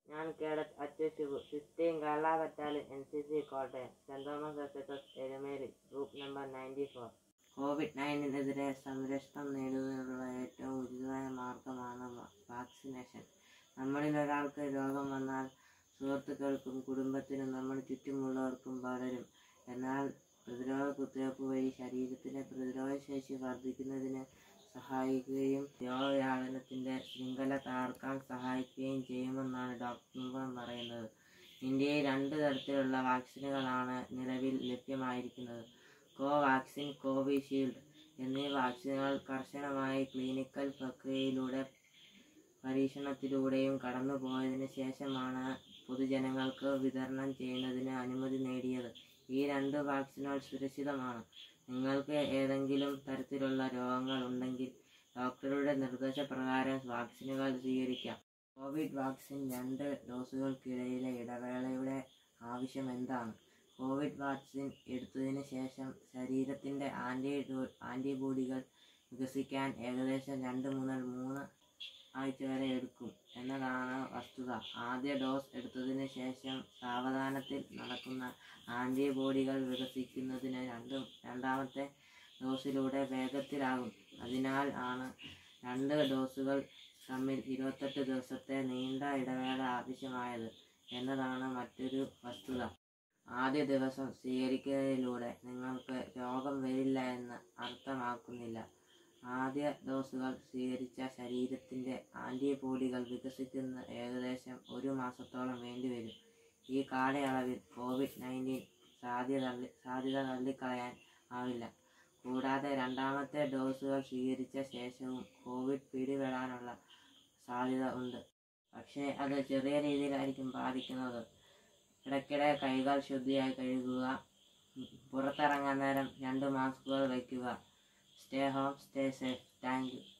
ഞാൻ cadet Achyushibu fifteen Kerala battalion N C C Kottayam saint Thomas S S Erumeli group number ninety four Covid നയൻറ്റീനെതിരെ സംരക്ഷണം നേടുന്നതിനുള്ള ഏറ്റവും ഉചിതമായ മാർഗമാണ് വ- വാക്സിനേഷൻ നമ്മളിൽ ഒരാൾക്ക് രോഗം വന്നാൽ സുഹൃത്തുക്കൾക്കും കുടുംബത്തിനും നമ്മുടെ ചുറ്റുമുള്ളവർക്കും പകരും എന്നാൽ പ്രതിരോധ കുത്തിവയ്പ്പ് വഴി ശരീരത്തിലെ പ്രതിരോധ ശേഷി വർദ്ധിക്കുന്നതിന് സഹായിക്കുകയും രോഗവ്യാപനത്തിന്റെ ശൃംഖല തകർക്കാൻ സഹായിക്കുകയും ചെയ്യുമെന്നാണ് ഡോക്ടർമാർ പറയുന്നത് ഇന്ത്യയിൽ രണ്ട് തരത്തിലുള്ള വാക്സിനുകളാണ് നിലവിൽ ലഭ്യമായിരിക്കുന്നത് കോവാക്സിൻ കോവിഷീൽഡ് എന്നീ വാക്സിനുകൾ കർശനമായി ക്ലിനിക്കൽ പ്രക്രിയയിലൂടെ പരീക്ഷണത്തിലൂടെയും കടന്നുപോയതിനു ശേഷമാണ് പൊതുജനങ്ങൾക്ക് വിതരണം ചെയ്യുന്നതിന് അനുമതി നേടിയത് ഈ രണ്ട് വാക്സിനുകൾ സുരക്ഷിതമാണ് നിങ്ങൾക്ക് ഏതെങ്കിലും തരത്തിലുള്ള രോഗങ്ങൾ ഉണ്ടെങ്കിൽ ഡോക്ടറുടെ നിർദ്ദേശപ്രകാരം വാക്സിനുകൾ സ്വീകരിക്കാം കോവിഡ് വാക്സിൻ രണ്ട് ഡോസുകൾക്കിടയിലെ ഇടവേളയുടെ ആവശ്യം എന്താണ് കോവിഡ് വാക്സിൻ എടുത്തതിന് ശേഷം ശരീരത്തിൻ്റെ ആൻറ്റി ആൻറ്റിബോഡികൾ വികസിക്കാൻ ഏകദേശം രണ്ട് മുതൽ മൂന്ന് ആഴ്ച വരെ എടുക്കും എന്നതാണ് വസ്തുത ആദ്യ ഡോസ് എടുത്തതിന് ശേഷം സാവധാനത്തിൽ നടക്കുന്ന ആൻറ്റിബോഡികൾ വികസിക്കുന്നതിന് രണ്ടും രണ്ടാമത്തെ ഡോസിലൂടെ വേഗത്തിലാകും അതിനാൽ ആണ് രണ്ട് ഡോസുകൾ തമ്മിൽ ഇരുപത്തെട്ട് ദിവസത്തെ നീണ്ട ഇടവേള ആവശ്യമായത് എന്നതാണ് മറ്റൊരു വസ്തുത ആദ്യ ദിവസം സ്വീകരിക്കുന്നതിലൂടെ നിങ്ങൾക്ക് രോഗം വരില്ല എന്ന് അർത്ഥമാക്കുന്നില്ല ആദ്യ ഡോസുകൾ സ്വീകരിച്ച ശരീരത്തിൻ്റെ ആൻറ്റിബോഡികൾ വികസിക്കുന്ന ഏകദേശം ഒരു മാസത്തോളം വേണ്ടിവരും ഈ കാലയളവിൽ കോവിഡ് നയൻറ്റീൻ സാധ്യത തള്ളി സാധ്യത തള്ളിക്കളയാൻ ആവില്ല കൂടാതെ രണ്ടാമത്തെ ഡോസുകൾ സ്വീകരിച്ച ശേഷവും കോവിഡ് പിടിപെടാനുള്ള സാധ്യത ഉണ്ട് പക്ഷേ അത് ചെറിയ രീതിയിലായിരിക്കും ബാധിക്കുന്നത് ഇടയ്ക്കിടെ കൈകൾ ശുദ്ധിയായി കഴുകുക പുറത്തിറങ്ങാൻ നേരം രണ്ട് മാസ്കുകൾ വയ്ക്കുക stay home stay safe thank U